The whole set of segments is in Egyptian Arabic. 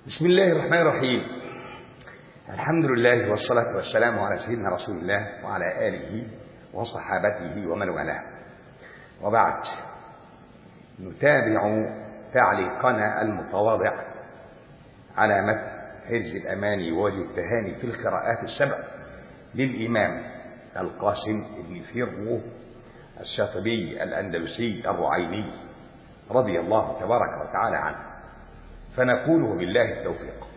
بسم الله الرحمن الرحيم الحمد لله والصلاة والسلام على سيدنا رسول الله وعلى آله وصحابته ومن والاه وبعد نتابع تعليقنا المتواضع على متن حرز الأماني ووجه التهاني في القراءات السبع للإمام القاسم بن فيرو الشاطبي الأندلسي الرعيني رضي الله تبارك وتعالى عنه فنقول بالله التوفيق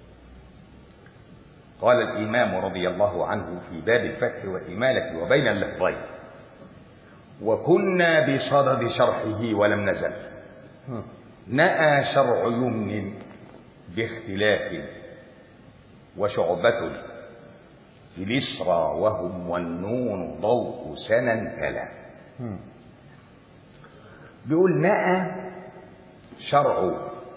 قال الإمام رضي الله عنه في باب الفتح والإمالة وبين اللفظين وكنا بصدد شرحه ولم نزل نأى شرع يمن باختلاف وشعبة في الإسرى وهم والنون ضوء سنا تلا بيقول نأى شرع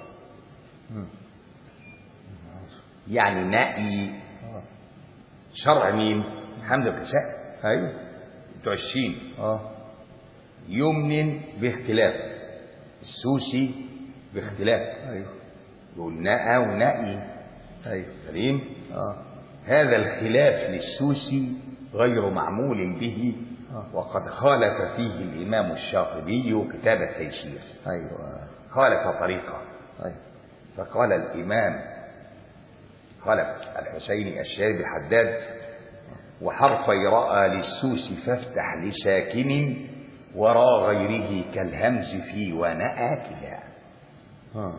يعني نأي شرع مين حمد الكساء ايوه بتوع الشين اه يمن باختلاف السوسي باختلاف ايوه يقول نأى ونأي ايوه سليم اه هذا الخلاف للسوسي غير معمول به آه. وقد خالف فيه الإمام الشاطبي كتاب التيسير ايوه خالف طريقه ايوه فقال الإمام خلف الحسين الشارب الحداد وحرفي رأى للسوس فافتح لساكن وراء غيره كالهمز في ونأى كلا اه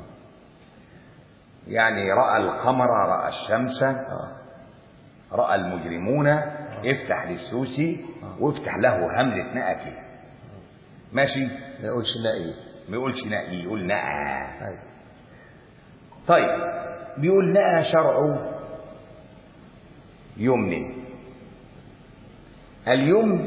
يعني رأى القمر رأى الشمس اه رأى المجرمون افتح للسوسي وافتح له همزة نأى كلا ماشي ما يقولش لا ايه ما يقولش نأي يقول نأى ايوه طيب بيقول نأى شرع يمن اليمن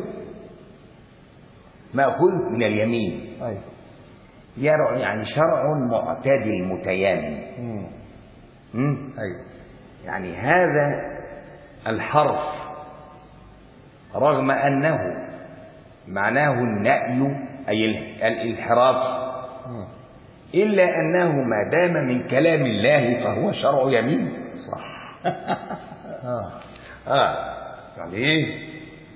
مأخوذ من اليمين ايوه يرع يعني شرع معتدل متيامن امم مم؟ ايوه يعني هذا الحرف رغم أنه معناه النأي أي ال- الانحراف مم. إلا أنه ما دام من كلام الله فهو شرع يمين صح اه اه يعني ايه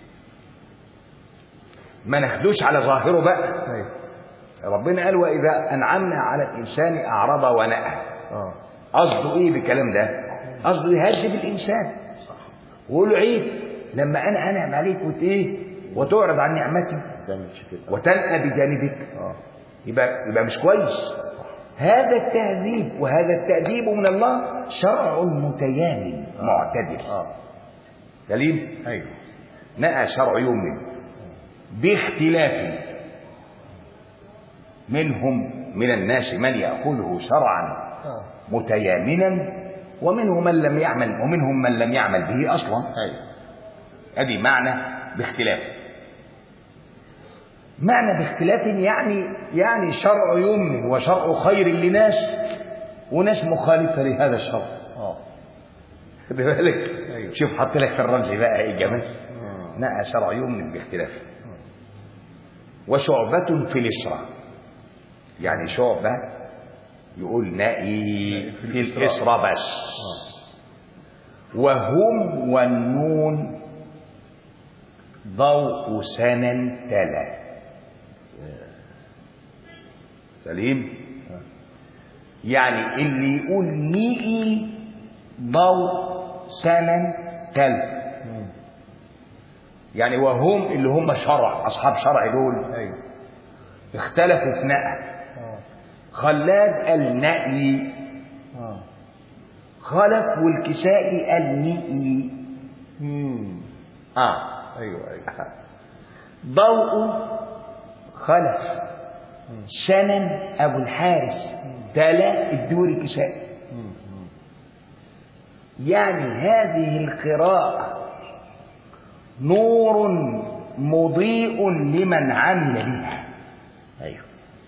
ما ناخدوش على ظاهره بقى ايوه ربنا قال واذا انعمنا على الانسان اعرض ونأى اه قصده ايه بالكلام ده قصده يهذب الانسان ويقول له عيب لما انا انعم عليك وت ايه وتعرض عن نعمتي ما تعملش كده وتنأى بجانبك اه يبقى يبقى مش كويس هذا التهذيب وهذا التأديب من الله شرع متيامن معتدل اه دليل ايوه نأى شرع يمن باختلاف منهم من الناس من يأخذه شرعا اه متيامنا ومنهم من لم يعمل ومنهم من لم يعمل به أصلا ايوه ادي معنى باختلاف معنى باختلاف يعني يعني شرع يمن وشرع خير لناس وناس مخالفة لهذا الشرع اه خد بالك أيوة. شوف حط لك في الرمز بقى ايه الجمال آه. نأى شرع يمن باختلاف وشعبة في الإسراء يعني شعبة يقول نائي في الإسراء بس وهم والنون ضوء سنا تلا سليم يعني اللي يقول نيئي ضوء سنا تلا مم. يعني وهم اللي هم شرع أصحاب شرع دول ايوه اختلفوا في نأى اه خلاد قال نأي اه خلف والكسائي قال نئي امم اه ايوه ايوه ضوء خلف شنن ابو الحارس تلا الدوري كسائي مم. مم. يعني هذه القراءة نور مضيء لمن عمل بها ايوه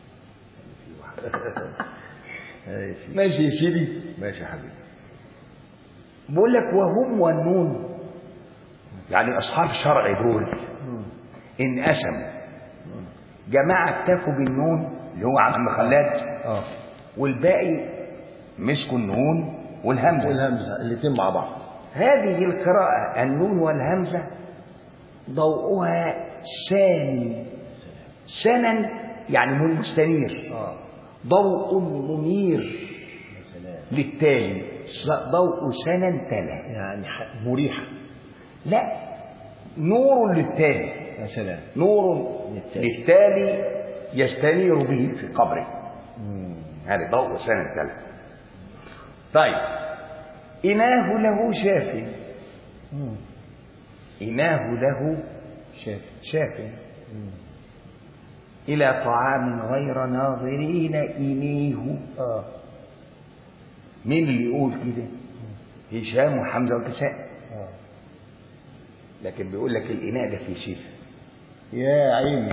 ماشي ماشي يا سيدي ماشي يا حبيبي بقول لك وهم والنون يعني اصحاب شرع دول مم. انقسموا جماعه اكتفوا بالنون اللي هو عم خلاد اه والباقي مسكوا النون والهمزة والهمزة الاثنين مع بعض هذه القراءة النون والهمزة ضوءها ساني سنا يعني من مستنير اه ضوء منير يا سلام للتالي س- ضوء سنا تلا يعني ح- مريحة لا نور للتالي يا سلام نور للتالي. للتالي يستنير به في قبره مم. هذا ضوء سنة تلا طيب إناه له شاف مم. إناه له شاف شاف مم. إلى طعام غير ناظرين إنيه اه مين اللي يقول كده هشام وحمزة والكساء اه لكن بيقول لك الإناء ده في سيف يا عيني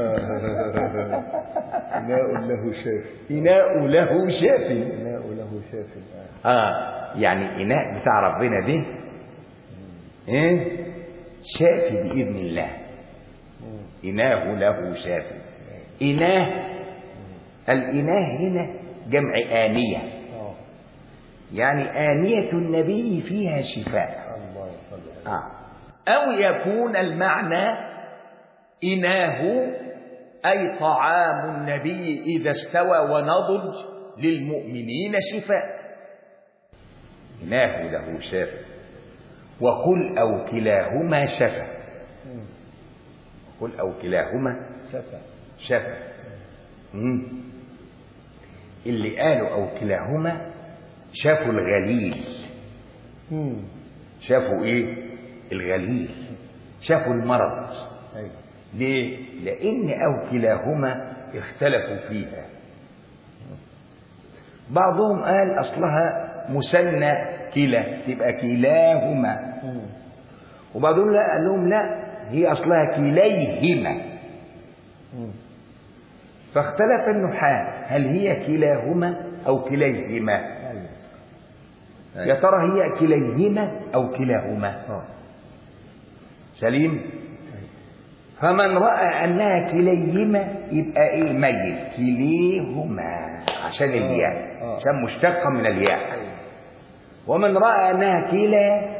إناء له شاف إناء له شاف إناء له شاف آه. آه يعني إناء بتاع ربنا ده إيه شافي بإذن الله مم. إناه له شافي إناه الإناه هنا جمع آنية اه يعني آنية النبي فيها شفاء الله يصلي عليه آه. أو يكون المعنى إناه أي طعام النبي إذا استوى ونضج للمؤمنين شفاء إناه له شافى وقل أو كلاهما شفى مم. قل أو كلاهما شفا شفى مم. اللي قالوا أو كلاهما شافوا الغليل مم. شافوا إيه الغليل شافوا المرض ايوه ليه؟ لأن أو كلاهما اختلفوا فيها بعضهم قال أصلها مثنى كلا تبقى كلاهما مم. وبعضهم لا قال لهم لا هي أصلها كليهما مم. فاختلف النحاة هل هي كلاهما أو كليهما ايوه يا ترى هي كليهما أو كلاهما اه سليم أيوة. فمن رأى أنها كليهما يبقى إيه ميت كليهما عشان الياء آه. عشان مشتقة من الياء ايوه ومن رأى أنها كلا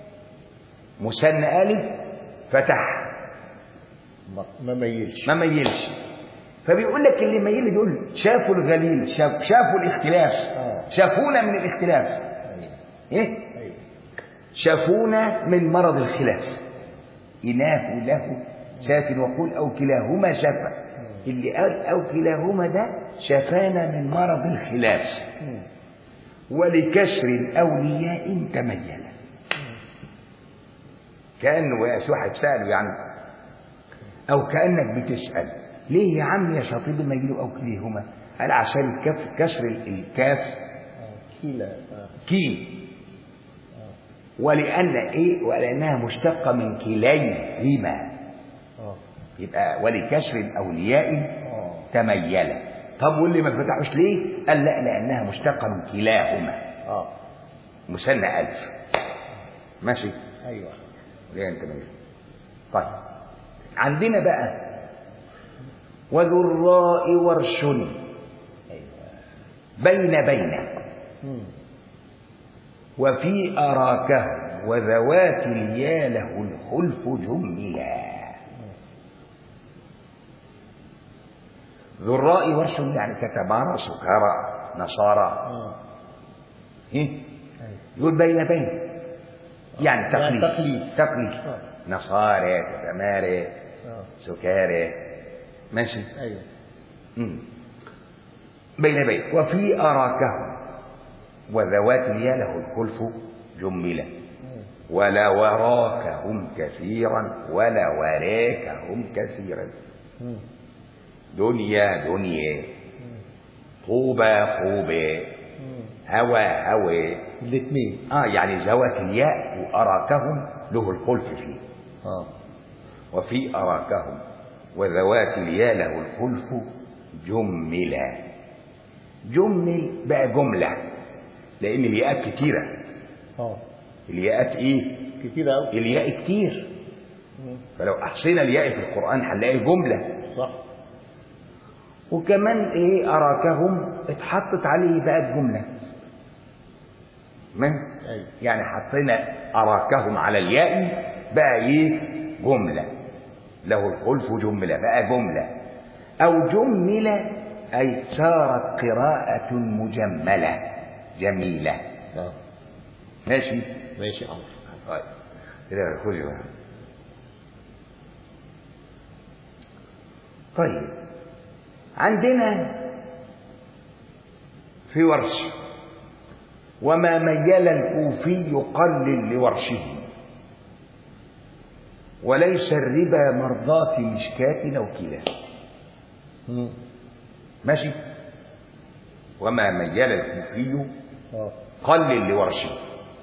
مثنى ألف فتح ما- ما ميلش ما ميلش فبيقول لك اللي ميل دول شافوا الغليل شاف شافوا الاختلاف آه. شافونا من الاختلاف ايوه ايه ايوه شافونا من مرض الخلاف إناه له شاف وقول أو كلاهما شفى اللي قال أو كلاهما ده شفانا من مرض الخلاف مم. ولكسر الأولياء تميل كأنه يا شو واحد سأله يعني أو كأنك بتسأل ليه يا عم يا شاطب ميلوا أو كليهما قال عشان الكف كسر الكاف آه. كيلا آه. كي ولأن إيه ولأنها مشتقة من كليهما اه يبقى ولكسر الأولياء اه تميل طب واللي ما فتحوش ليه قال لا لأنها مشتقة من كلاهما اه مثنى ألف ماشي ايوه ليه انت ماشي طيب عندنا بقى وذراء ورش ايوه بين بين مم. وفي أراكه وذوات اليا له الخلف جملا ذراء ورش يعني كتبارى سكارى نصارى اه إيه؟ ايوه يقول بين بين يعني تقليد يعني تقليد. تقليد آه. نصارى كتمارى اه سكارى ماشي ايوه مم. بين بين وفي أراكه وذوات اليا له الخلف جملا مم. ولا وراكهم كثيرا ولا وراكهم كثيرا مم. دنيا دنيا مم. طوبى طوبى مم. هوى هوى الاثنين اه يعني ذوات الياء وأراكهم له الخلف فيه اه وفي أراكهم وذوات الياء له الخلف جملا جمل بقى جملة لأن الياءات كتيرة اه الياءات إيه؟ كتير قوي الياء كتير فلو أحصينا الياء في القرآن هنلاقي جملة صح وكمان إيه أراكهم اتحطت عليه بقى جملة ما أيوة. يعني حطينا أراكهم على الياء بقى إيه جملة له الخلف جملة بقى جملة أو جمل أي صارت قراءة مجملة جميلة اه ماشي ماشي عمرو طيب كده خذي بقى طيب عندنا في ورش وما ميل الكوفي قلل لورشه وليس الربا مرضاة مشكاة أو كلا مم. ماشي وما ميل الكوفي اه قلل لورشه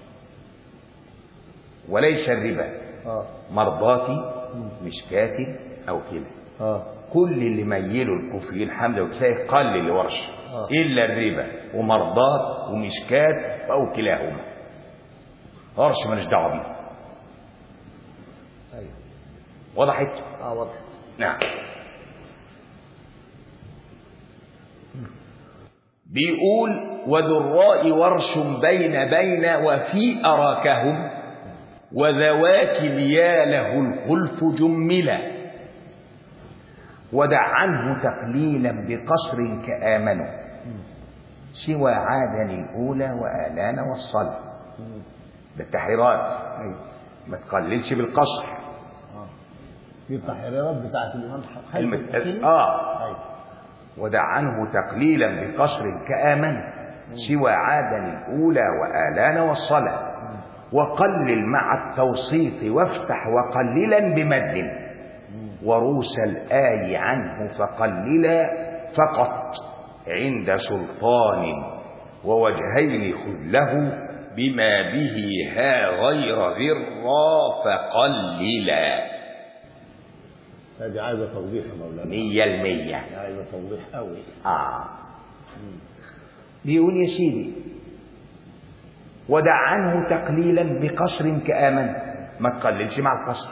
وليس الربا اه مرضاة مشكاة أو كلا اه كل اللي ميلوا الكوفيين حمزة وكسائي قلل لورش آه. إلا الربا ومرضاة ومشكاة أو كلاهما ورش ماليش دعوة بيه ايوه وضحت؟ اه واضح نعم بيقول وذراء ورش بين بين وفي أراكهم وذوات ليا له الخلف جملا ودع عنه تقليلا بقصر كآمنوا سوى عادا الأولى وآلان والصلاة مم. ده التحريرات ايوه ما تقللش بالقصر اه دي التحريرات بتاعت الامام خلف الم- الحسيني آه ايوه ودع عنه تقليلا بقصر كآمن سوى عادا الأولى وآلان والصلاة وقلل مع التوسيط وافتح وقللا بمد وروس الآي عنه فقللا فقط عند سلطان ووجهين خذ له بما به ها غير ذرا فقللا هذه عايزه توضيح يا مولانا مية المية عايزه توضيح قوي آه بيقول يا سيدي ودع عنه تقليلا بقصر كآمن ما تقللش مع القصر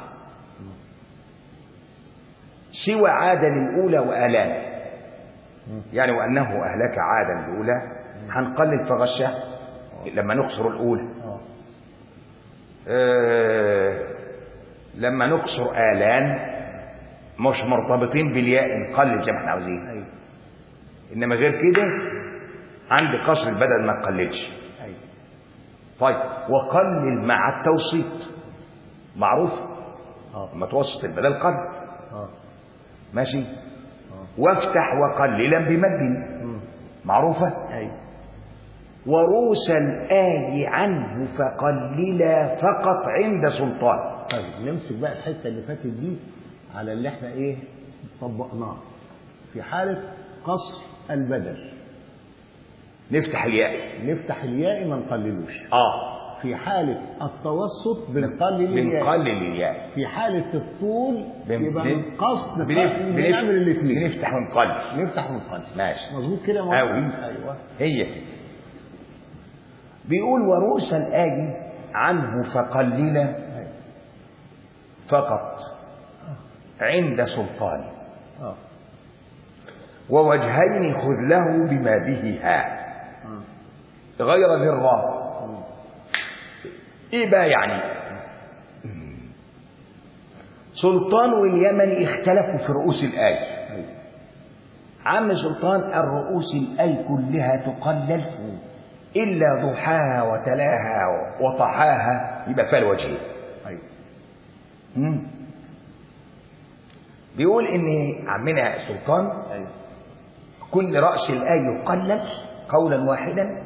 سوى عادا الأولى وآلان يعني وأنه أهلك عادا الأولى هنقلل فغشة لما نقصر الأولى اه آه لما نقصر آلان مش مرتبطين بالياء نقلل زي ما احنا عاوزين ايوه انما غير كده عند قصر البدل ما تقللش ايوه طيب وقلل مع التوسيط معروف اه لما توسط البدل قلل اه ماشي اه وافتح وقللا بمد مم. معروفة ايوه وروس الآي عنه فقللا فقط عند سلطان طيب نمسك بقى الحته اللي فاتت دي على اللي احنا ايه طبقناه في حاله قصر البدل نفتح الياء نفتح الياء ما نقللوش اه في حالة التوسط بنقلل الياء بنقلل الياء في حالة الطول بن- يبقى بن- نقص بنف- بنعمل بنف- الاثنين بنفتح ونقلل نفتح ونقلل ماشي مظبوط كده يا مولانا؟ أوي. ايوه هي كده بيقول وروس الآي عنه فقلل أيوة. فقط عند سلطان اه ووجهين خذ له بما به ها آه. غير ذرة مم. ايه بقى يعني سلطان واليمن اختلفوا في رؤوس الآي ايوه عم سلطان الرؤوس الآي كلها تقلل إلا ضحاها وتلاها وطحاها يبقى فيها الوجهين ايوه مم. بيقول إن عمنا سلطان ايوه كل رأس الآية يقلل قولا واحدا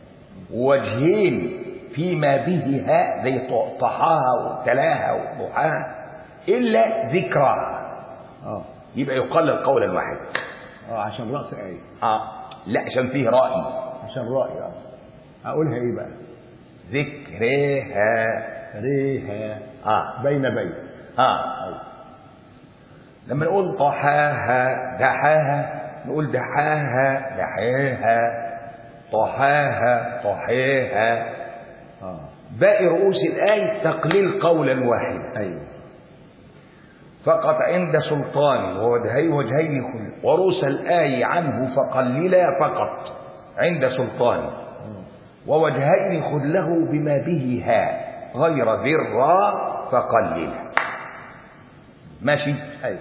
وجهين فيما به ها زي طحاها وتلاها وضحاها إلا ذكراها اه يبقى يقلل قولا واحدا اه عشان رأس آية آه لا عشان فيه رأي عشان رأي اه اقولها ايه بقى ذكرها ريها آه بين بين آه ايوه لما نقول طحاها دحاها نقول دحاها دحيها طحاها طحيها اه باقي رؤوس الآية تقليل قولا واحدا ايوه فقط عند سلطان ووجهي وجهين خل ورؤوس الآية عنه فقللا فقط عند سلطان مم. ووجهين خذ له بما به ها غير ذي الراء فقلل ماشي ايوه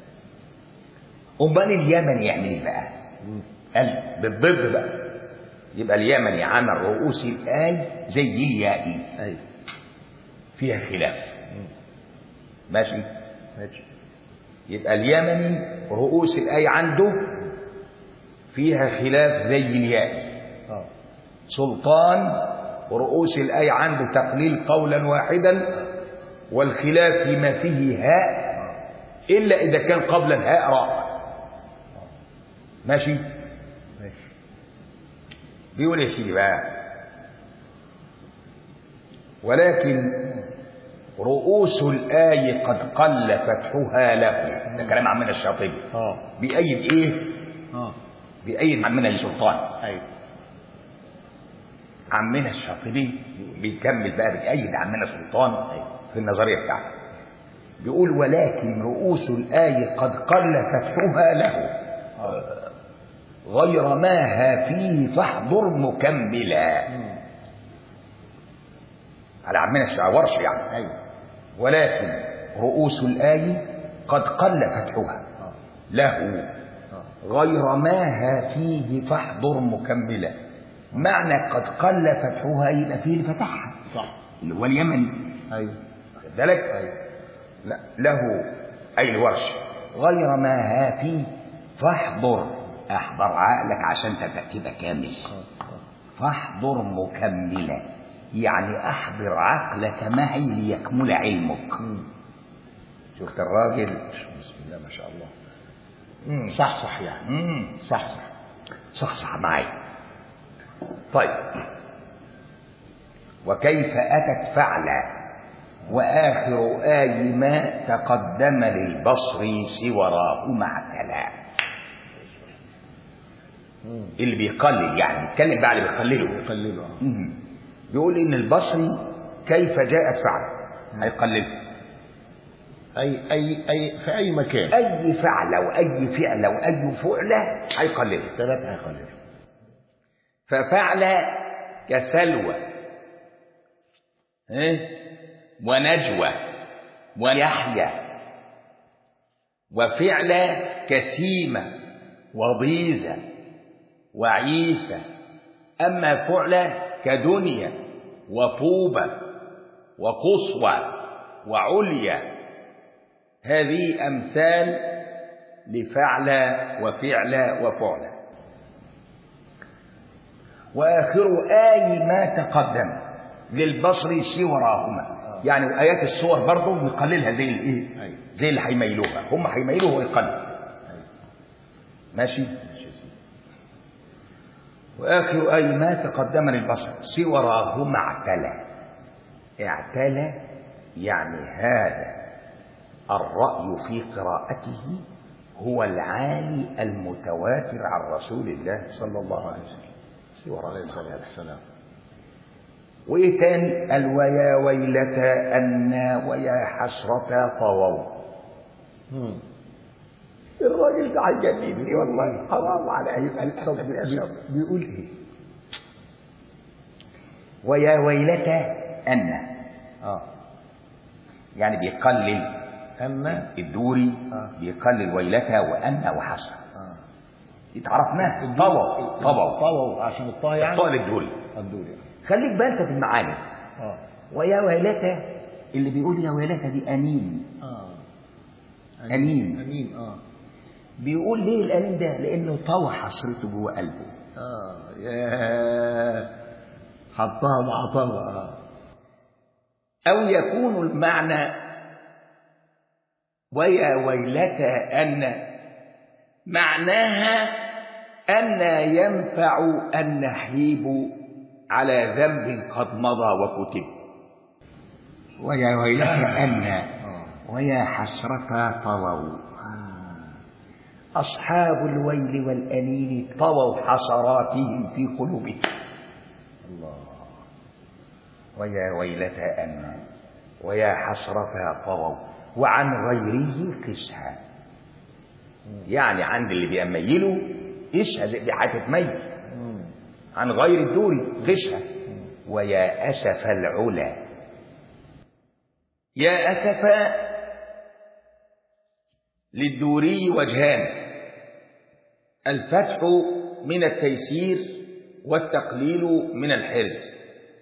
امال اليمن يعمل ايه بقى قال بالضد بقى يبقى اليمني عمل رؤوس الآي زي الياء ايوه فيها خلاف ماشي ماشي يبقى اليمني رؤوس الآي عنده فيها خلاف زي الياء اه سلطان رؤوس الآي عنده تقليل قولا واحدا والخلاف فيما فيه هاء إلا إذا كان قبل الهاء راء ماشي ماشي بيقول يا سيدي بقى ولكن رؤوس الآي قد قل فتحها له ده كلام عمنا الشاطبي اه بأيد إيه؟ اه بأيد عمنا السلطان ايوه عمنا الشاطبي بيكمل بقى بأيد عمنا السلطان في النظرية بتاعته بيقول ولكن رؤوس الآي قد قل فتحها له غير ما ها فيه فاحضر مكملا على عمنا الشعورش يعني ايوه ولكن رؤوس الآي قد قل فتحها اه له اه غير ما ها فيه فاحضر مكملا معنى قد قل فتحها يبقى فيه اللي فتحها صح اللي هو اليمني ايوه واخد بالك ايوه لا له أي الورش غير ما ها فيه فاحضر احضر عقلك عشان تبقى- تبقى كامل اه اه فاحضر مكملا يعني احضر عقلك معي ليكمل علمك مم. شفت الراجل بسم الله ما شاء الله مم. صح صح يعني مم. صح صح صح صح معايا طيب وكيف أتت فعلا وآخر آي ما تقدم للبصر سوراه مع تلا مم. اللي بيقلل يعني بيتكلم بقى اللي بيقلله قللوا اه مم. بيقول إن البصري كيف جاءت فعلا هيقلله اي اي اي في اي مكان أي فعلة وأي فعلة وأي فعلة هيقلله ثلاثة هيقللوا ففعل كسلوى إيه؟ ونجوى ويحيى وفعل كسيمة وضيزة وعيسى أما فعل كدنيا وطوبة وقصوى وعليا هذه أمثال لفعل وفعل وفعل وآخر آي ما تقدم للبصر سوراهما يعني آيات الصور برضه نقللها زي الإيه؟ أيوة. زي اللي هيميلوها هم هيميلوها ويقلل ايوه ماشي ماشي يا سيدي وآخر آي ما تقدم للبصر سوراهما اعتلى اعتلى يعني هذا الرأي في قراءته هو العالي المتواتر عن رسول الله صلى الله عليه وسلم عليه سوراهما الصلاة والسلام وايه تاني قال ويا ويلتا أنا ويا حسرة طووا مم. الراجل ده هيجنني والله حرام على الطب يا شباب بي- بيقول ايه ويا ويلتا أنا اه يعني بيقلل ان الدوري آه. بيقلل ويلتا وأنا وحسرة اه اتعرفناه طووا طووا طووا عشان الطه يعني الطائل الدوري الدور يعني خليك بقى انت في المعاني اه ويا ويلتا اللي بيقول يا ويلتا دي أنين اه أنين. امين اه بيقول ليه الأنين ده لأنه طوى حسرته جوه قلبه اه يا حطها مع طه اه أو يكون المعنى ويا ويلتا أن معناها أن ينفع النحيب على ذنب قد مضى وكتب ويا ويلتا أن اه ويا حسرة طووا أصحاب الويل والأنين طووا حسراتهم في قلوبهم الله ويا ويلتا أن ويا حسرة طووا وعن غيره قسها يعني عند اللي بيميلوا قسها زي دي هتتميل مم. عن غير الدوري غشها ويا أسف العلا يا أسف للدوري وجهان الفتح من التيسير والتقليل من الحرز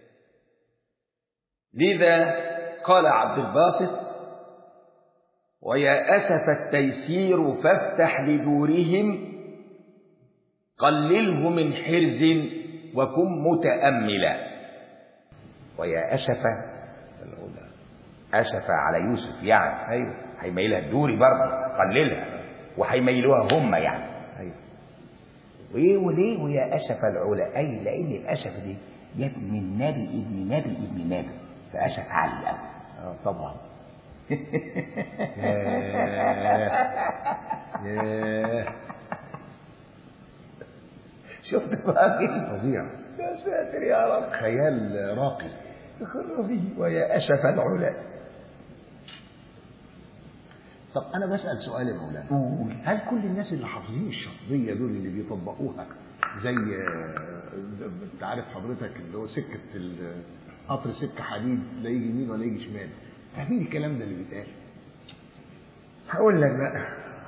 لذا قال عبد الباسط ويا أسف التيسير فافتح لدورهم قلله من حرز وكن متأملا ويا أسف أسف على يوسف يعني ايوه هيميلها الدوري برضه قللها وهيميلوها هم يعني ايوه وايه وليه ويا اسف العلا اي لان الاسف دي جت من نبي ابن نبي ابن نبي فاسف عالي قوي اه طبعا ياه ياه شفت بقى كده فظيع يا ساتر يا رب خيال راقي خربي ويا اسف العلا طب انا بسال سؤال يا مولانا قول هل كل الناس اللي حافظين الشطبيه دول اللي بيطبقوها زي آه، انت عارف حضرتك اللي هو سكه ال- قطر سكه حديد لا يجي يمين ولا يجي شمال فاهمين الكلام ده اللي بيتقال هقول لك بقى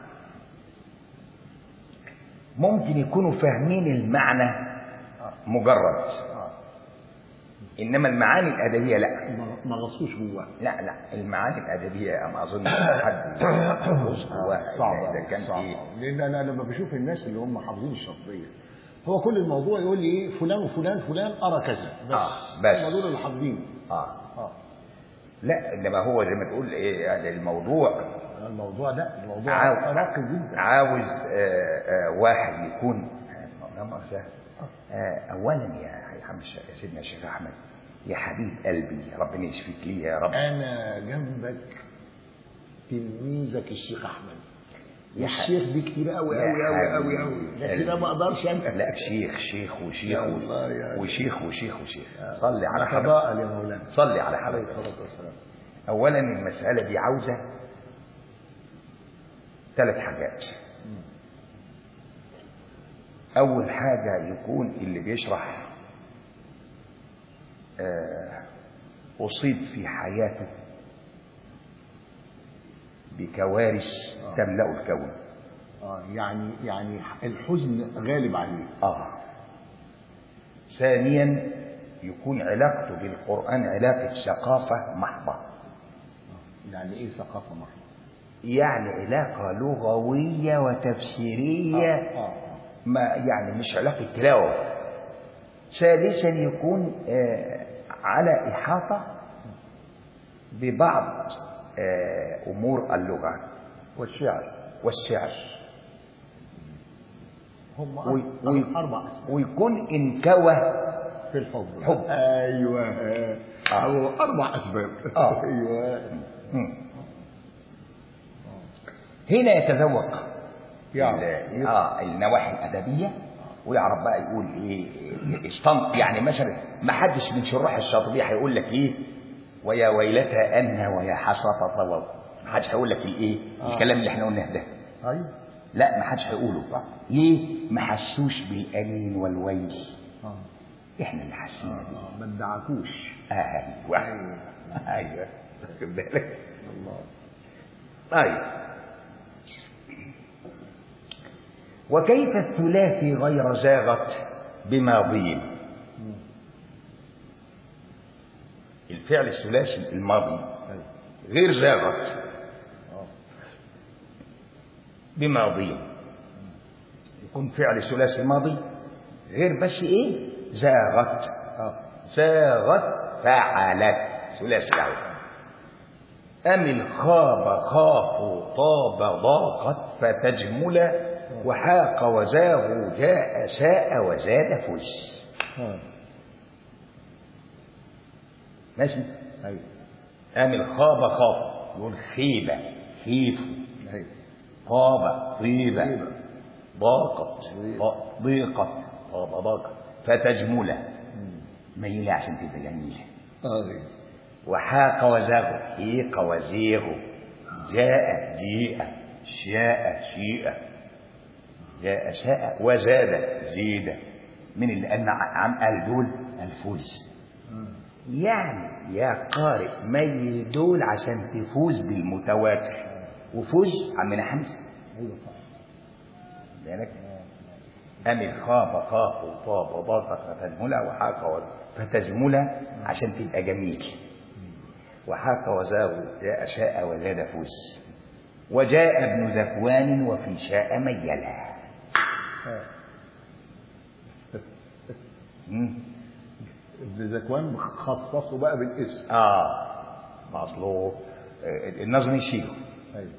ممكن يكونوا فاهمين المعنى مجرد انما المعاني الادبيه لا ما- ما غصوش جواه لا لا المعاني الادبيه ما اظن حد يغوص جواها صعب إلا اذا أوي، كان صعب ايه أوي. لان انا لما بشوف الناس اللي هم حافظين الشطبيه هو كل الموضوع يقول لي ايه فلان وفلان فلان ارى كذا بس آه، بس. هم دول اللي حافظين اه اه لا انما هو زي ما تقول ايه يعني الموضوع الموضوع ده الموضوع عاو- راقي جدا عاوز آه آه واحد يكون لا مؤاخذة. آه اولا يا يا عم الش- يا سيدنا الشيخ احمد يا حبيب قلبي ربنا يشفيك لي يا رب انا جنبك تلميذك الشيخ احمد يا ح- الشيخ دي كتير قوي يا قوي قوي قوي حبيبي. قوي لكن انا ما اقدرش انا لا شيخ شيخ وشيخ يا الله يا- وشيخ وشيخ وشيخ صلي على حضرتك نتضاءل يا مولانا صلي على عليه حضرتك الصلاه والسلام اولا المساله دي عاوزه ثلاث حاجات اول حاجه يكون اللي بيشرح آه، اصيب في حياته بكوارث تملا الكون اه يعني يعني الحزن غالب عليه اه ثانيا يكون علاقته بالقران علاقه ثقافه محضه يعني ايه ثقافه محضه يعني علاقة لغوية وتفسيرية اه اه ما يعني مش علاقة تلاوة ثالثا يكون آه، على إحاطة ببعض آه، أمور اللغة والشعر والشعر هم وي- أربع- وي- اربع اسماء ويكون انكوى في الحب حب. ايوه آه. هو اربع اسباب آه. ايوه مم. هنا يتذوق يعرف. ال- اه النواحي الادبيه ويعرف بقى يقول ايه استنط يعني مثلا ما حدش من شراح الشاطبيه هيقول لك ايه ويا ويلتى ان ويا حسرة طوى ما حدش هيقول لك الايه آه. الكلام اللي احنا قلناه ده ايوه لا ما حدش هيقوله ليه ما حسوش بالانين والويل اه احنا اللي حاسين بيه آه، ما ادعكوش ايوه ايوه واخد بالك الله طيب وكيف الثلاثي غير زاغت بماضي الفعل الثلاثي الماضي أيوة. غير زاغت اه بماضي يكون فعل ثلاثي ماضي غير بس ايه زاغت اه زاغت فعلت ثلاثي العوض أم الخاب خافوا طاب ضاقت فتجمل وحاق وزاغ جاء ساء وزاد فز اه ماشي ايوه أم الخاب خاف يقول خيبة خيف ايوه طاب طيبة طيبة. ضاقت ضيق. ض- ضيقت طاب ضاقت فتجمل ميلة عشان تبقى جميلة ايوه وحاق وزاغ حيق وزيغ جاء جيء شاء شيء جاء شاء وزاد زيد من اللي قال عم قال دول الفوز يعني يا قارئ ميل دول عشان تفوز بالمتواتر وفوز عمنا حمزه ايوه صح بالك أمل خاب خاف وطاب وضاق فتجملة وحاق و- فتجملة عشان تبقى جميل وحاق وزاغ جاء شاء وزاد فوز وجاء ابن ذكوان وفي شاء ميلا مم. ابن زكوان خصصه بقى بالاسم اه ما اصله آه، النظم يشيله ايوه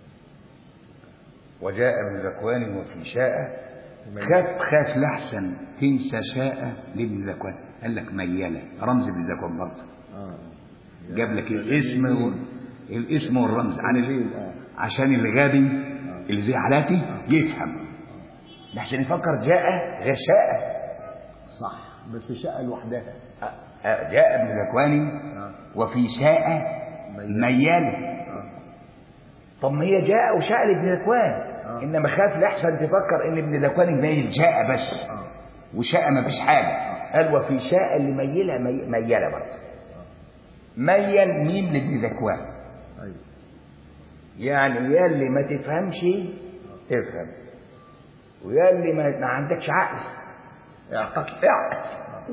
وجاء ابن ذكوان وفي شاء خاف خاف لحسن تنسى شاء لابن ذكوان قال لك ميلة رمز ابن ذكوان برضه اه جاب لك الاسم و... الاسم والرمز عن ال... جميل، آه. عشان الغبي اللي زي حالاتي يفهم لحسن يفكر جاء غير شاء صح بس شقه لوحدها آه، آه، جاء ابن ذكوان آه. وفي شاء ميال. ميال اه طب ما هي جاء وشاء لابن ذكوان آه. انما خاف لحسن تفكر ان ابن ذكوان ميل جاء بس اه وشاء ما فيش حاجه قال وفي شاء اللي ميلها مي... ميله برضه ميل مين لابن ذكوان ايوه يعني يا اللي ما تفهمش افهم ويا اللي ما, ما عندكش عقل اعقل اعقل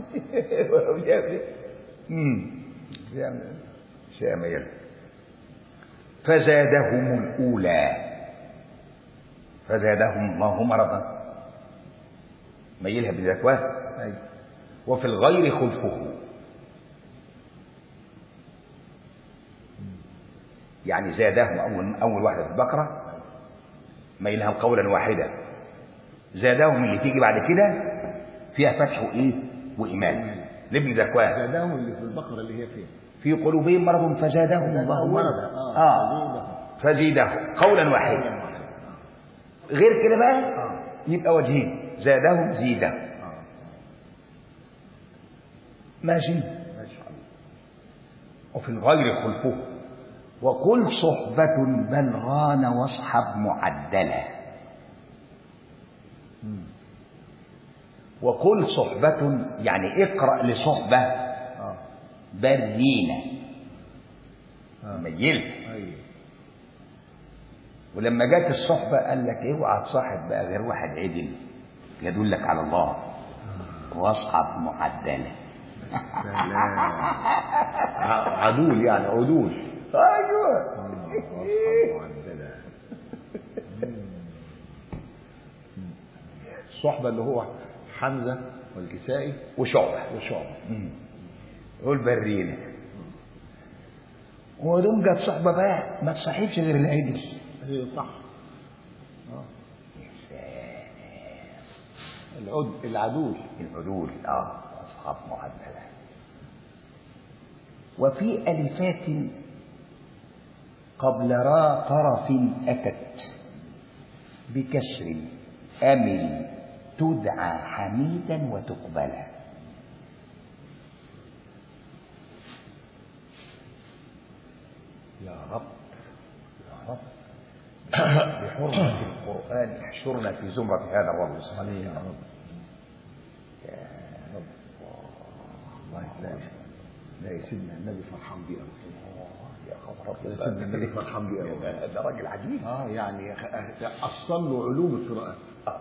امم شيء ميل فزادهم الأولى فزادهم الله مرضا ميلها بذكواه ايوه وفي الغير خلفه يعني زادهم أول أول واحدة في البقرة ميلها قولا واحدا زادهم اللي تيجي بعد كده فيها فتح وإيه وإيمان لابن ذكوان زادهم اللي في البقره اللي هي فين في قلوبهم مرض فزادهم الله مرضا مرضا اه آه فزيدهم قولا واحدا غير كده بقى اه يبقى وجهين زادهم زيدهم اه ماشي ما شاء الله وفي الغير خلفه وقل صحبة بلغان واصحب معدلة مم. وقل صحبة يعني اقرأ لصحبة اه برينة اه ميل ايوه ولما جت الصحبة قال لك اوعى تصاحب بقى غير واحد عدل يدلك على الله واصحب معدلة سلام ع- عدول يعني عدول ايوه أصحاب معدلة. مم. الصحبة اللي هو حمزة والكسائي وشعبة وشعبة قول برينة ودوم جت صحبة بقى ما تصاحبش غير العدل ايوه صح اه العد العدول العدول اه اصحاب معدلة وفي ألفات قبل را طرف أتت بكسر أمل تدعى حميدا وتقبلا يا رب يا رب بحرمة القرآن احشرنا في زمرة هذا الرجل الصالح يا رب يا رب الله تلاقي تلاقي سيدنا النبي فرحان بيه قوي يا خبر تلاقي سيدنا النبي فرحان بيه قوي ده راجل عجيب اه يعني اصل له علوم القراءات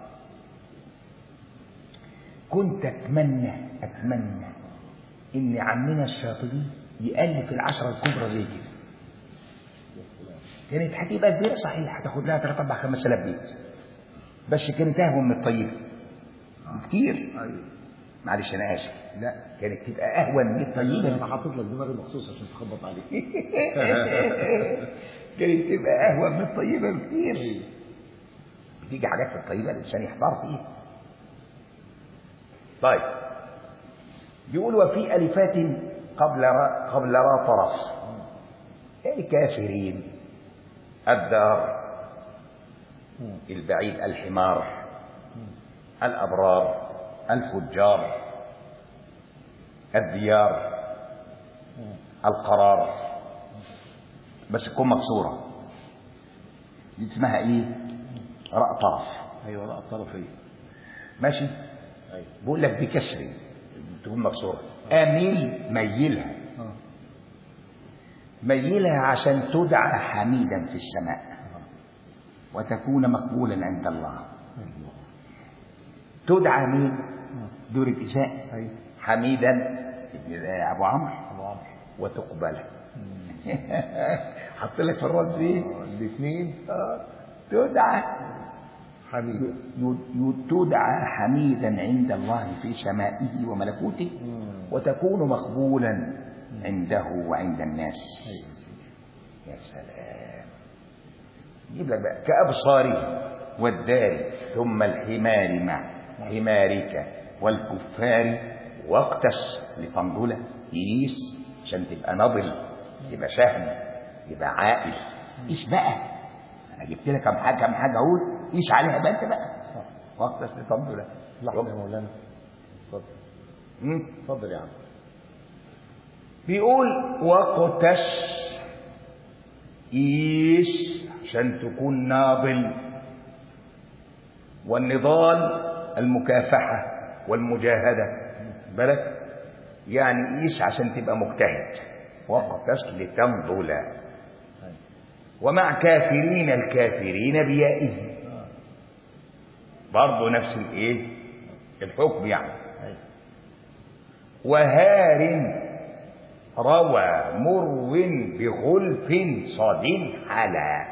كنت اتمنى اتمنى ان عمنا الشاطبي يالف العشره الكبرى زي كده كانت هتبقى كبيره صحيح هتاخد لها 3 4 5000 بيت بس كانت اهون من الطيبه كتير ايوه معلش انا اسف لا كانت تبقى اهون من الطيبه انا حاطط لك دماغي مخصوص عشان تخبط عليك كانت تبقى اهون من الطيبه بكتير ايوه بتيجي حاجات في الطيبه الانسان يحضر فيها طيب بيقول وفي الفات قبل را قبل را طرف الكافرين الدار البعيد الحمار الابرار الفجار الديار القرار بس تكون مكسوره دي اسمها ايه راء طرف ايوه لا طرفين ماشي أيوة. بقول لك بكسر تكون مكسورة أميل ميلها آه. ميلها عشان تدعى حميدا في السماء وتكون مقبولا عند الله أيوة. تدعى مين آه. دور الإساء أيوة. حميدا ابن أبو عمرو أبو عمرو وتقبل حط لك في الرمز ايه آه، الاثنين آه، تدعى حميد ي- ي- تدعى حميدا عند الله في سمائه وملكوته وتكون مقبولا عنده وعند الناس أيوة يا سيدي. يا سلام يجيب لك بقى كأبصاره والدار ثم الحمار مع حمارك والكفار واقتس لتنضل يقيس عشان تبقى نضل يبقى شهم يبقى عاقل قيس بقى انا جبت لك كم حاجه كم حاجه اقول قيس عليها بقى انت بقى صح. واقتس لتنضل لحظة يا مولانا اتفضل مم. اتفضل يا عم بيقول واقتس قيس عشان تكون ناضل والنضال المكافحة والمجاهدة بالك يعني قيس عشان تبقى مجتهد واقتس لتنضل أيوة. ومع كافرين الكافرين بيائه آه. برضه نفس الايه الحكم يعني أيوة. وهار روى مرو بخلف صاد على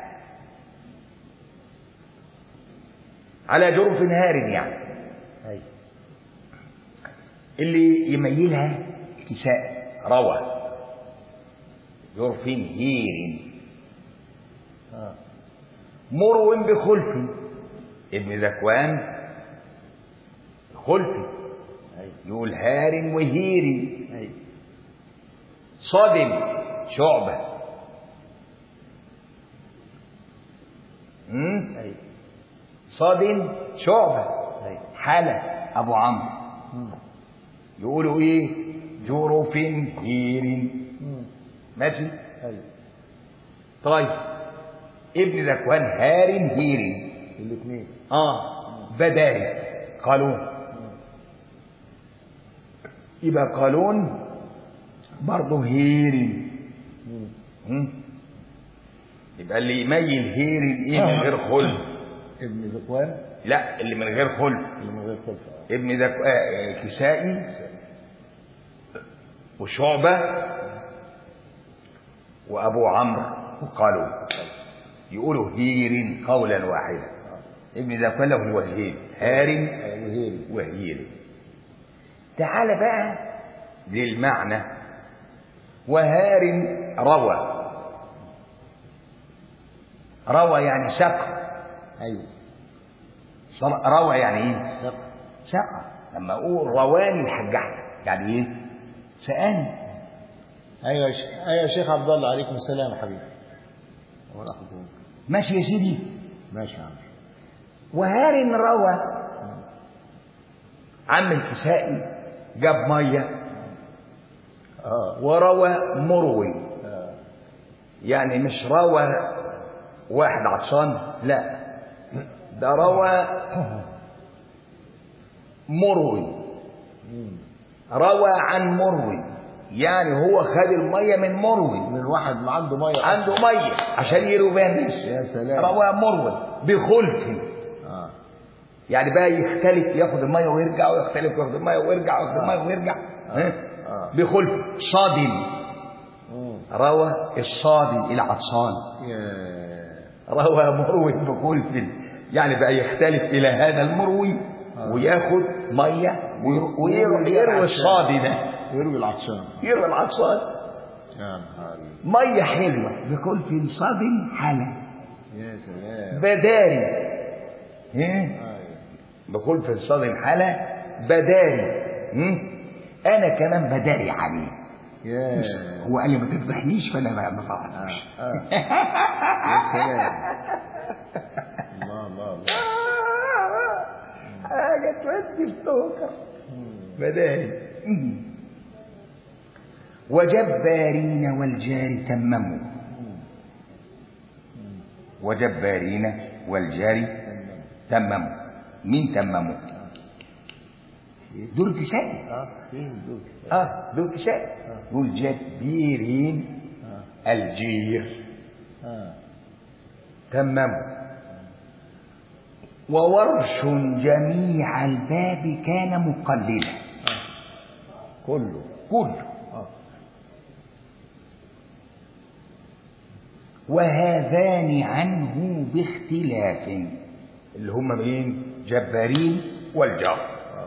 على جرف هار يعني أيوة. اللي يميلها كساء روى جرف هير آه. مرو بخلف ابن ذكوان خلفي أيوة. يقول هار وهير أيوة. صدم شعبة مم؟ أيوة. صدم شعبة أيوة. حالة أبو عمرو مم. يقولوا إيه جرف هير مم. ماشي أيوة. طيب ابن ذكوان هار هير الاثنين اه بداري قالون يبقى قالون برضه هيري مم. مم. يبقى اللي يميل هيري ايه من غير خلف ابن ذكوان لا اللي من غير خلف اللي من غير خلف آه. ابن ذك... آه، كسائي وشعبة وأبو عمرو وقالون يقولوا هير قولا واحدا ابن ذكوان له الوجهين هار أيوة. وهيري وهير تعال بقى للمعنى وهار روى روى يعني سقى أيوة. صر- روى يعني ايه سق سقى لما اقول رواني الحجاج يعني ايه سقاني ايوه يا شيخ ايوه يا شيخ عبد الله عليكم السلام يا حبيبي ورحمة الله ماشي يا سيدي ماشي يا عم وهار روى عم الكسائي جاب ميه اه وروى مروي آه. يعني مش روى واحد عطشان لا ده روى مروي مم. روى عن مروي يعني هو خد الميه من مروي من واحد ما عنده ميه عنده ميه عشان يروي بيها الناس يا سلام. روى مروي بخلف اه يعني بقى يختلف ياخد الميه ويرجع ويختلف ياخد الميه ويرجع وياخد الميه ويرجع ها؟ آه. بخلف صادم مم. روى الصادم العطشان يا روى مروي بخلف يعني بقى يختلف الى هذا المروي آه. وياخد ميه وير- ويروي يروي الصادي ده يروي العطشان يروي العطشان يا نهار ميه حلوه بخلف صادم حلا يا سلام بداري ايه آه. بخلف صادم حلا بداري هم؟ انا كمان بداري عليه يا هو قال لي ما تفضحنيش فانا ما ما آه. فضحتوش آه. يا سلام الله الله الله حاجه تودي السكر بداري وجبارين والجار تمموا وجبارين والجار تمموا مين تمموا دول كسائي اه فين دول اه دول كسائي يقول جبير اه الجير اه تمموا وورش جميع الباب كان مقللا كله كله اه وهذان عنه باختلاف اللي هم مين جبارين والجار اه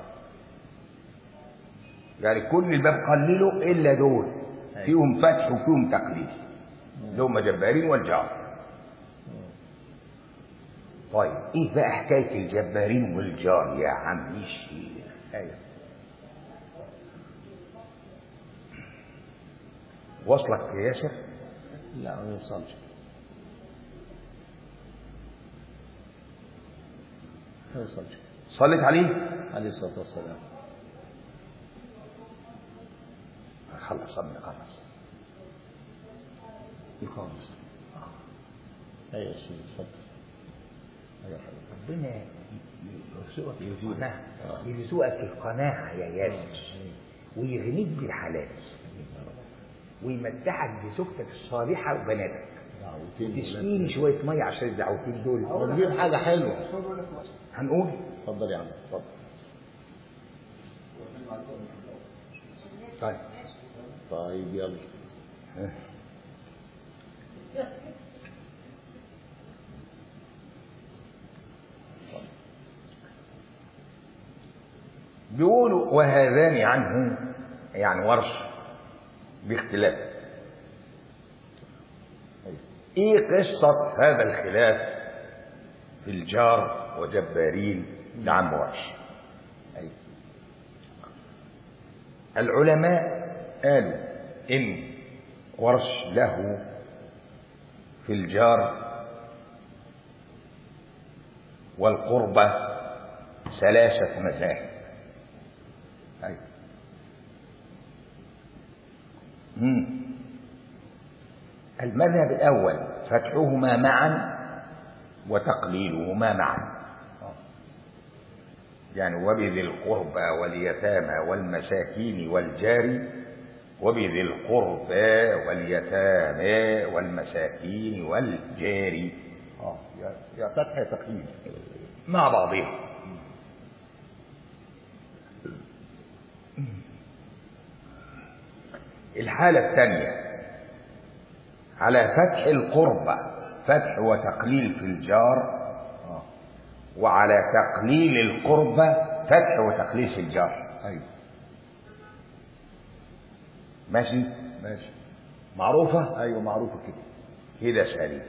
يعني كل الباب قللوا الا دول أيوة. فيهم فتح وفيهم تقليل اللي هم جبارين والجار طيب ايه بقى حكايه الجبارين والجار يا عم الشيخ ايوه وصلك يا ياسر لا ما يوصلش ما يوصلش صليت عليه عليه الصلاه والسلام خلص صلي خلص خالص ايوه يا سيدي اتفضل ايوه يا حبيبي ربنا يرزقك يزيدك. القناعة آه. يرزقك القناعة يا ياسر ويغنيك بالحلال ويمتعك بزوجتك الصالحة وبناتك دعوتين تسقيني شوية مية عشان الدعوتين دول ونجيب حاجه حلوه هنقول اتفضل يا عم اتفضل طيب طيب يلا بيقولوا وهذان عنه يعني ورش باختلاف أيوة. ايه قصة هذا الخلاف في الجار وجبارين لعم ورش ايوه العلماء قالوا إن ورش له في الجار والقربة ثلاثة مذاهب ايوه مم. المذهب الأول فتحهما معا وتقليلهما معا آه. يعني وبذي القربى واليتامى والمساكين والجار وبذي القربى واليتامى والمساكين والجار اه يا يا فتح يا تقييد مع بعضهم الحالة الثانية على فتح القربة فتح وتقليل في الجار اه وعلى تقليل القربة فتح وتقليل في الجار ايوه ماشي ماشي معروفة ايوه معروفه كده كده سليم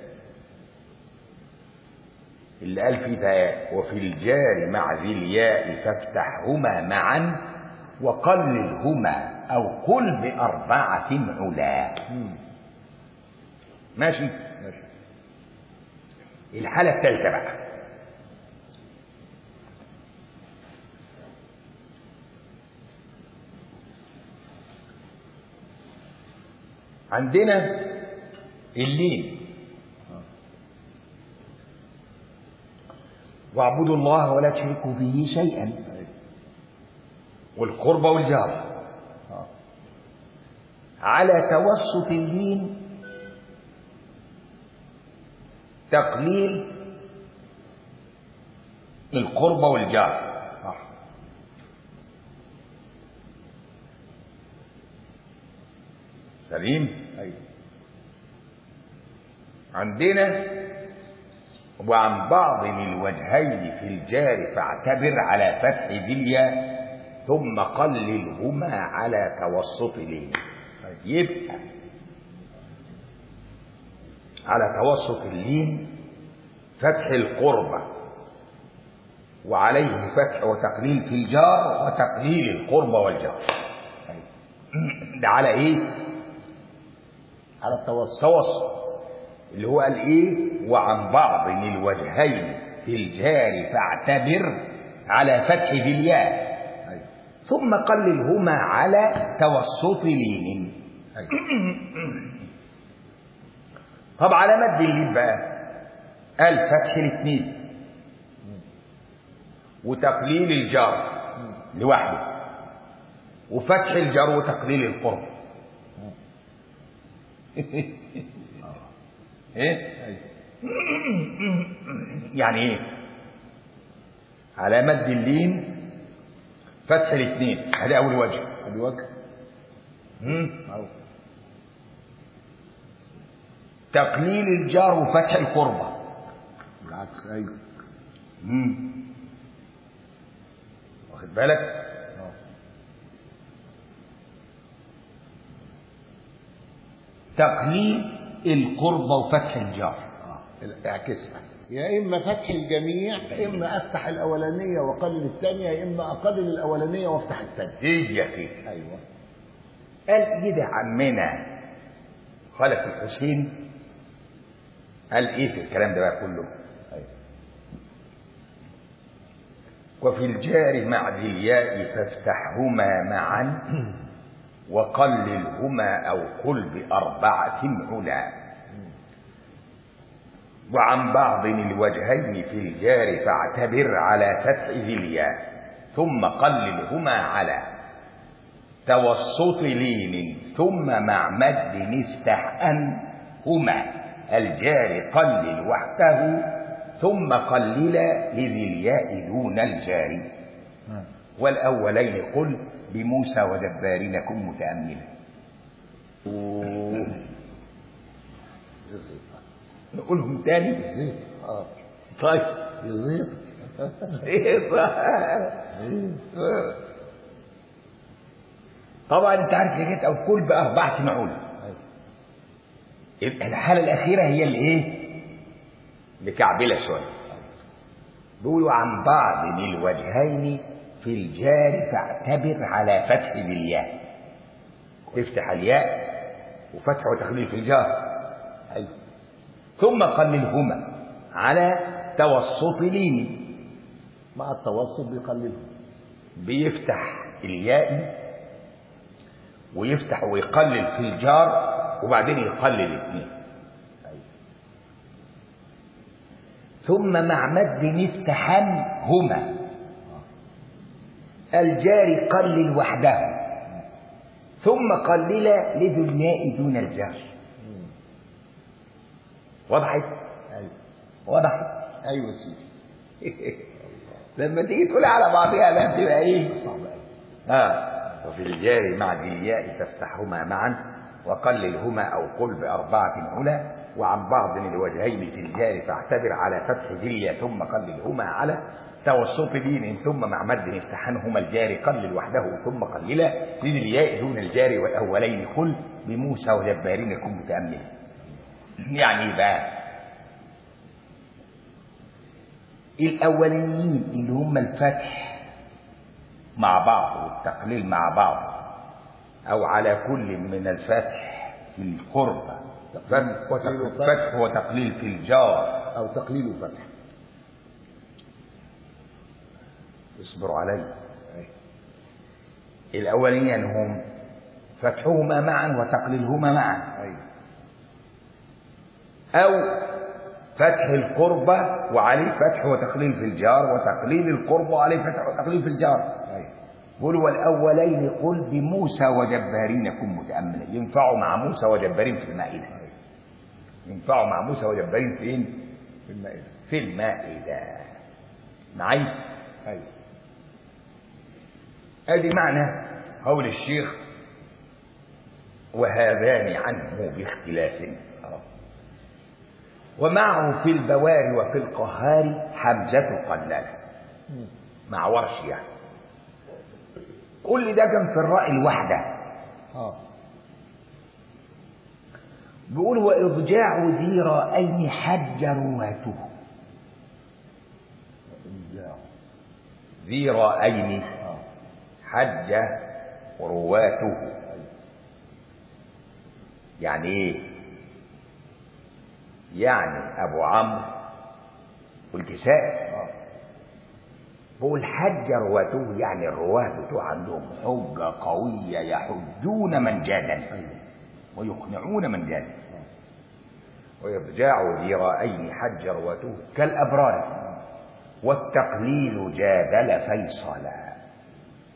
اللي قال في ده وفي الجار مع ذي الياء فافتحهما معا وقللهما أو قل بأربعة علا مم. ماشي ماشي الحالة الثالثة بقى عندنا اللين واعبدوا الله ولا تشركوا به شيئا ايوه والقربى والجار اه على توسط اللين تقليل القربى والجار صح سليم ايوه عندنا وعن بعض الوجهين في الجار فاعتبر على فتح ذليا ثم قللهما على توسط لين ايوه يبقى على توسط اللين فتح القربة وعليه فتح وتقليل في الجار وتقليل القربة والجار ايوه ده على ايه على التوسط توسط اللي هو قال ايه وعن بعض الوجهين في الجار فاعتبر على فتح ذي الياء ايوه ثم قللهما على توسط لين ايوه طب على مد اللين بقى قال فتح الاثنين وتقليل الجار لوحده وفتح الجار وتقليل القرب ايه أيوة. يعني ايه على مد اللين فتح الاثنين هذا اول وجه الوجه مم. أو تقليل الجار وفتح القربة بالعكس أيوه مم. واخد بالك آه. تقليل القربة وفتح الجار آه. اعكسها يا إما فتح الجميع يا إما أفتح الأولانية وأقلل الثانية يا إما أقلل الأولانية وأفتح الثانية هي كده أيوه قال ايه ده عمنا خلف الحسين قال ايه في الكلام ده بقى كله أيوه وفي الجار مع ذي الياء فافتحهما معا وقللهما أو قل بأربعة علا وعن بعض الوجهين في الجار فاعتبر على فتح ذي الياء ثم قللهما على توسط لين ثم مع مد افتح أنهما الجار قلل وحده ثم قلل لذي الياء دون الجار نعم. والأولين قل بموسى ودبارين كن متأملا يزيد نقولهم تاني يزيد آه طيب يزيد طبعا انت عارف يا جت او كل بأربعة معول أيوه يبقى الحالة الأخيرة هي الإيه؟ مكعبلة شوية بيقولوا عن بعض الوجهين في الجار فاعتبر على فتح ذي الياء تفتح الياء وفتح وتخليل في الجار أيوه ثم قللهما على توسط لين مع التوسط بيقلله بيفتح الياء ويفتح ويقلل في الجار وبعدين يقلل الاثنين أيوه ثم مع مد افتحن هما الجار قلل وحده ثم قلل لذو الياء دون الجار مم. وضحت أيوه وضحت أيوه يا سيدي لما تيجي تقول على بعضها لا بتبقى ايه صعب أوي اه وفي الجار مع ذي الياء تفتحهما معا وقللهما او قل باربعه علا وعن بعض من الوجهين في الجار فاعتبر على فتح ذي الياء ثم قللهما على توسط دين ثم مع مد افتحنهما الجار قلل وحده ثم قللا لذي الياء دون الجار والاولين قل بموسى وجبارين كن متاملا يعني ايه بقى الاولين اللي هم الفتح مع بعض والتقليل مع بعض او على كل من الفتح في القربة فتح وتق- فتح وتقليل في الجار أو تقليل فتح اصبروا علي أيوه الاولين هم فتحهما معا وتقليلهما معا أيوه او فتح القربة وعليه فتح وتقليل في الجار وتقليل القربة وعليه فتح وتقليل في الجار أيوه قل والأولين قل بموسى وجبارين كن متأملا ينفعوا مع موسى وجبارين في المائدة أيوه ينفعوا مع موسى وجبارين فين؟ في المائدة في المائدة معي أيوه ادي معنى قول الشيخ وهذان عنه باختلاف ومعه في البوار وفي القهار حمزة قلالة مم. مع ورش يعني كل ده كان في الراء الواحدة آه بيقول وإضجاع ذي رأين حج رواته إبداع ذي رأين آه حج رواته أيوه يعني ايه يعني ابو عمرو والكسائي آه بقول حج رواته يعني الرواه بتوع عندهم حجة قوية يحجون من جادل أيوه ويقنعون من جادل آه ويرجع ذراعين حج رواته كالأبرار والتقليل جادل فيصلا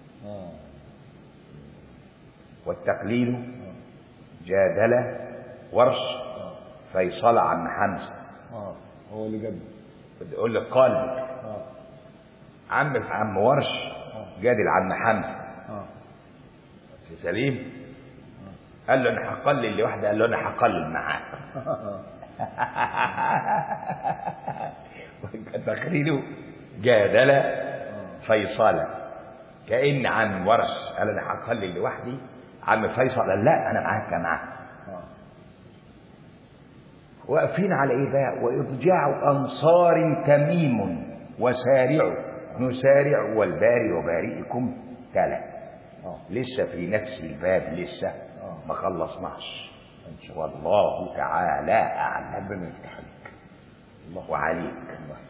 والتقليل جادل ورش فيصل عن حمزة اه هو اللي جد يقول لك قال اه عم عم ورش جادل عم حمزة اه في سليم قال له انا هقلل لوحدي قال له انا هقلل معاك تقليله جادل فيصل كأن عم ورش قال انا هقلل لوحدي عم فيصل قال لا انا معاك معاك اه واقفين على ايه بقى واضجاع انصار تميم وسارع نسارع والباري وبارئكم تلا اه لسه في نفس الباب لسه آه. ما خلصناش ان شاء الله والله تعالى اعلم ربنا يفتح عليك الله وعليك الله